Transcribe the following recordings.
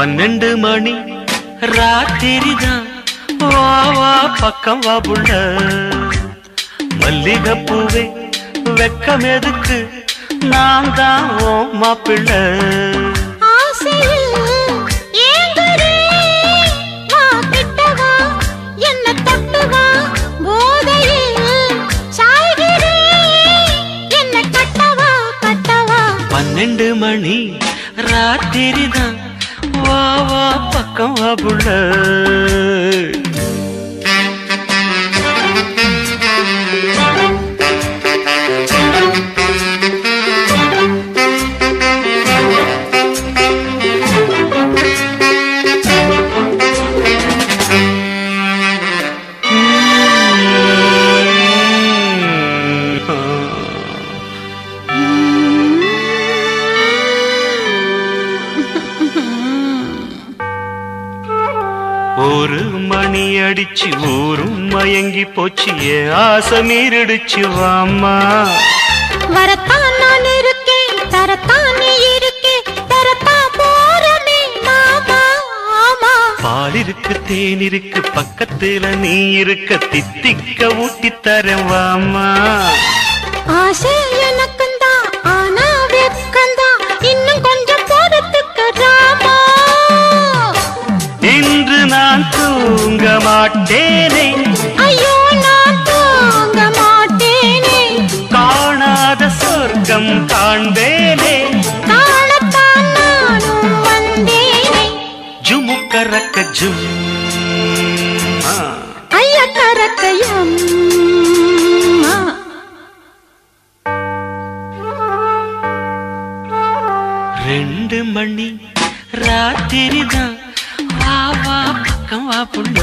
பன்னெண்டு மணி ராத்திரிதான் வா வா பக்கம் வா புள்ள மல்லிகைப்பூவே வெக்கம் எதுக்கு நான் தான் ஓ மாப்பிள்ளை ஆசையில் ஏங்குறேன். வா கிட்ட வா, என்னை தொட்டு வா. போதையில் சாய்கிறேன். என்னை கட்டவா, கட்டவா. பன்னெண்டு மணி ராத்திரிதான் வா வா பக்கம் வா புள்ள ஒரு மணி அடிச்சு ஊரும் மயங்கி போச்சு என் ஆசை மீறிடுச்சு வாம்மா வரத்தான் நான் இருக்கேன், தரத்தான் நீ இருக்கே, தரத்தான் போறமே மாமா, ஆமா. பால் இருக்கு தேன் இருக்கு பக்கத்துல நீ இருக்க தித்திக்க ஊட்டி தரேன் வாம்மா ஆசை எனக்குந்தான், ஆனா வெட்கந்தான். இன்னும் கொஞ்சம் பொறுத்துக்க ராமா. இன்று நான் தூங்க மாட்டேனே ஐயோ நான் தூங்க மாட்டேனே காணாத சொர்க்கம் காண்பேனே காணத்தான் நானும் வந்தேனே ஜுமுக்கரக்க ஜும் ஆ. ஐய கரக்கையம் ரெண்டு மணி ராத்திரிதான் வா வா பக்கம் வா புள்ள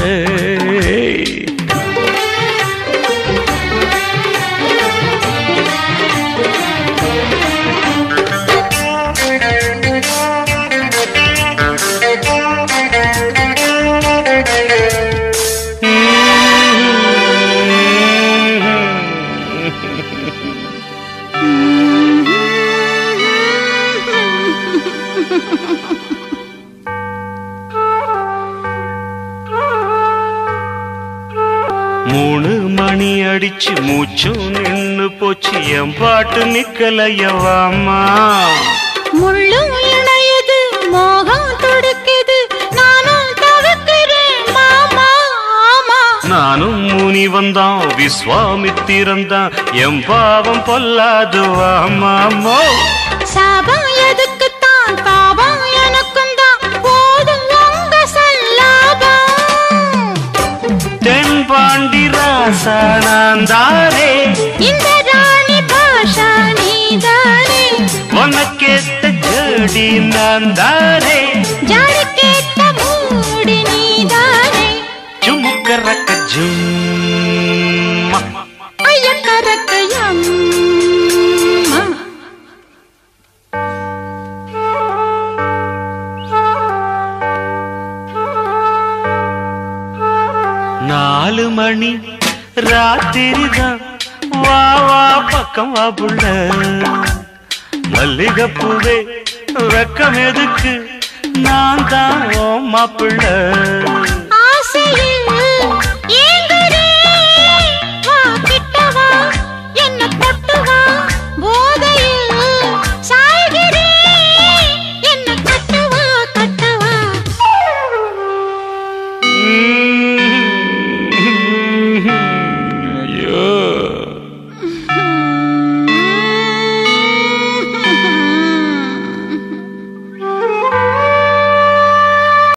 மூணு மணி அடிச்சு மூச்சும் நின்னு போச்சு என் பாட்டு நிக்கலையவாமா முள்ளும் இணையுது மோகம் துடுக்குது நானும் தவிக்கிறேன் மாமா ஆமா நானும் முனி வந்தான் விஸ்வாமித்திரந்தான் என் பாவம் பொல்லாது வாமாமோ சாபம் எதுக்குத்தான் தாபம் எனக்கும் தான் போதும் உங்க சல்லாபம் தென்பாண்டி ராசா நான் தானே இந்த ராணி பாஷா நீதானே உனக்கேத்த ஜோடி நான் தானே ஜாடி கேட்ட மூடி நீதானே ஜுமுக்கரக்க ஜும் ஐய கரக்கையம் நாலு மணி ராத்திரிதான் வா வா பக்கம் வா புள்ள மல்லிகைப்பூவே வெக்கம் எதுக்கு நான் தான் ஓ மாப்பிள்ள